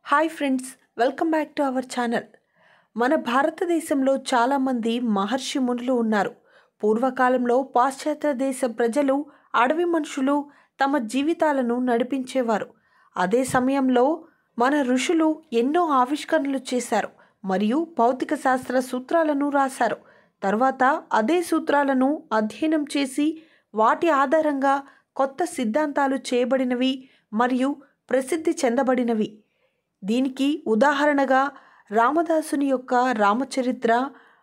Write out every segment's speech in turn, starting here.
hi friends welcome back to our channel మన భారతదేశంలో చాలామంది మహర్షి మునులు ఉన్నారు పూర్వకాలంలో పాశ్చాత్య దేశ ప్రజలు అడవి మనుషులు తమ జీవితాలను నడిపించేవారు అదే సమయంలో మన ఋషులు ఎన్నో ఆవిష్కరణలు చేశారు మరియు భౌతిక శాస్త్ర సూత్రాలను రాశారు తర్వాత అదే సూత్రాలను అధ్యయనం చేసి వాటి ఆధారంగా కొత్త సిద్ధాంతాలు చేయబడినవి మరియు ప్రసిద్ధి చెందబడినవి దీనికి ఉదాహరణగా రామదాసుని యొక్క రామచరిత్ర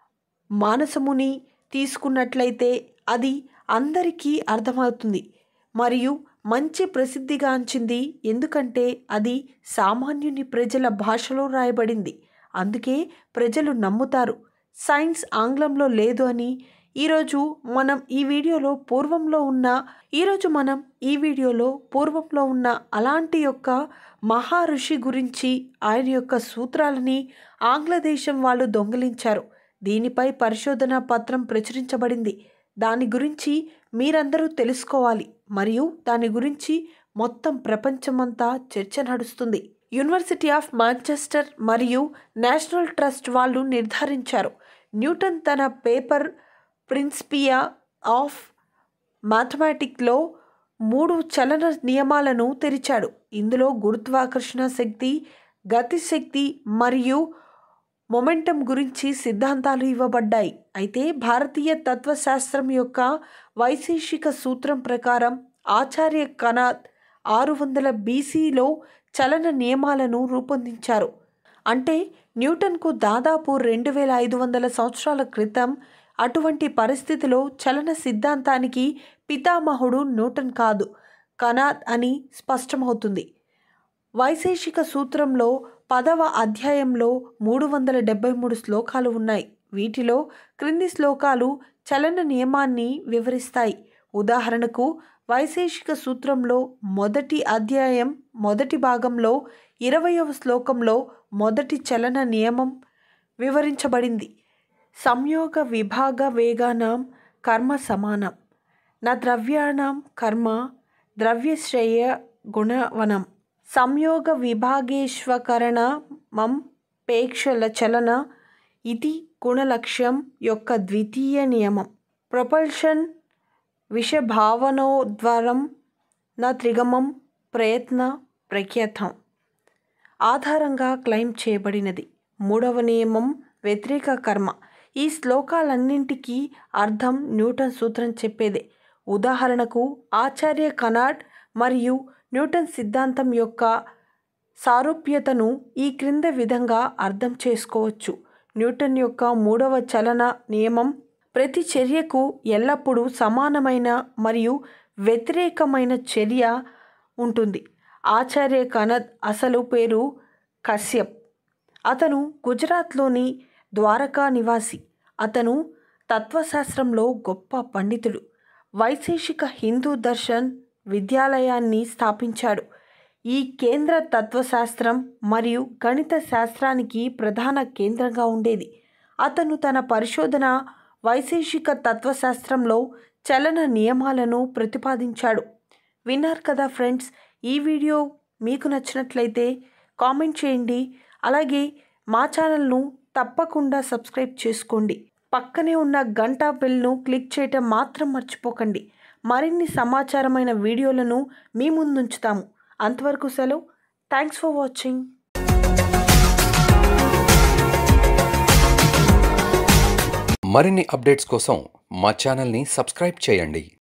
మానసముని తీసుకున్నట్లయితే అది అందరికీ అర్థమవుతుంది మరియు మంచి ప్రసిద్ధిగాంచింది ఎందుకంటే అది సామాన్యుని ప్రజల భాషలో రాయబడింది అందుకే ప్రజలు నమ్ముతారు సైన్స్ ఆంగ్లంలో లేదు అని ఈరోజు మనం ఈ వీడియోలో పూర్వంలో ఉన్న ఈరోజు మనం ఈ వీడియోలో పూర్వంలో ఉన్న అలాంటి యొక్క మహా ఋషి గురించి ఆయన యొక్క సూత్రాలని ఆంగ్లదేశం వాళ్ళు దొంగిలించారు దీనిపై పరిశోధన పత్రం ప్రచురించబడింది దాని గురించి మీరందరూ తెలుసుకోవాలి మరియు దాని గురించి మొత్తం ప్రపంచమంతా చర్చ నడుస్తుంది యూనివర్సిటీ ఆఫ్ మాంచెస్టర్ మరియు నేషనల్ ట్రస్ట్ వాళ్ళు నిర్ధారించారు న్యూటన్ తన పేపర్ ప్రిన్సిపియా ఆఫ్ మ్యాథమెటిక్లో మూడు చలన నియమాలను తెరిచాడు ఇందులో గురుత్వాకర్షణ శక్తి గతి శక్తి మరియు మొమెంటం గురించి సిద్ధాంతాలు ఇవ్వబడ్డాయి అయితే భారతీయ తత్వశాస్త్రం యొక్క వైశేషిక సూత్రం ప్రకారం ఆచార్య కనాత్ ఆరు వందల బీసీలో చలన నియమాలను రూపొందించారు అంటే న్యూటన్కు దాదాపు రెండు వేల ఐదు వందల సంవత్సరాల క్రితం అటువంటి పరిస్థితిలో చలన సిద్ధాంతానికి పితామహుడు న్యూటన్ కాదు కనాత్ అని స్పష్టమవుతుంది వైశేషిక సూత్రంలో పదవ అధ్యాయంలో మూడు వందల డెబ్బై మూడు శ్లోకాలు ఉన్నాయి వీటిలో క్రింది శ్లోకాలు చలన నియమాన్ని వివరిస్తాయి ఉదాహరణకు వైశేషిక సూత్రంలో మొదటి అధ్యాయం మొదటి భాగంలో ఇరవయవ శ్లోకంలో మొదటి చలన నియమం వివరించబడింది సంయోగ విభాగ వేగానాం కర్మ సమానం నా ద్రవ్యాణం కర్మ ద్రవ్యశ్రేయ గుణవనం సంయోగ విభాగేశ్వకరణ మం పేక్షల చలన ఇది గుణలక్ష్యం యొక్క ద్వితీయ నియమం ప్రొపల్షన్ విషభావనోద్వారం నా త్రిగమం ప్రయత్న ప్రఖ్యాతం ఆధారంగా క్లెయిమ్ చేయబడినది మూడవ నియమం వ్యతిరేక కర్మ ఈ శ్లోకాలన్నింటికీ అర్థం న్యూటన్ సూత్రం చెప్పేదే ఉదాహరణకు ఆచార్య కనాడ్ మరియు న్యూటన్ సిద్ధాంతం యొక్క సారూప్యతను ఈ క్రింద విధంగా అర్థం చేసుకోవచ్చు న్యూటన్ యొక్క మూడవ చలన నియమం ప్రతి చర్యకు ఎల్లప్పుడూ సమానమైన మరియు వ్యతిరేకమైన చర్య ఉంటుంది ఆచార్య కనద్ అసలు పేరు కశ్యప్ అతను గుజరాత్లోని ద్వారకా నివాసి అతను తత్వశాస్త్రంలో గొప్ప పండితుడు వైశేషిక హిందూ దర్శన్ విద్యాలయాన్ని స్థాపించాడు ఈ కేంద్ర తత్వశాస్త్రం మరియు గణిత శాస్త్రానికి ప్రధాన కేంద్రంగా ఉండేది అతను తన పరిశోధన వైశేషిక తత్వశాస్త్రంలో చలన నియమాలను ప్రతిపాదించాడు విన్నారు కదా ఫ్రెండ్స్ ఈ వీడియో మీకు నచ్చినట్లయితే కామెంట్ చేయండి అలాగే మా ఛానల్ను తప్పకుండా సబ్స్క్రైబ్ చేసుకోండి పక్కనే ఉన్న గంట బెల్ను క్లిక్ చేయటం మాత్రం మర్చిపోకండి మరిన్ని సమాచారమైన వీడియోలను మీ ముందుంచుతాము అంతవరకు సెలవు థ్యాంక్స్ ఫర్ వాచింగ్ మరిన్ని అప్డేట్స్ కోసం మా ఛానల్ని సబ్స్క్రైబ్ చేయండి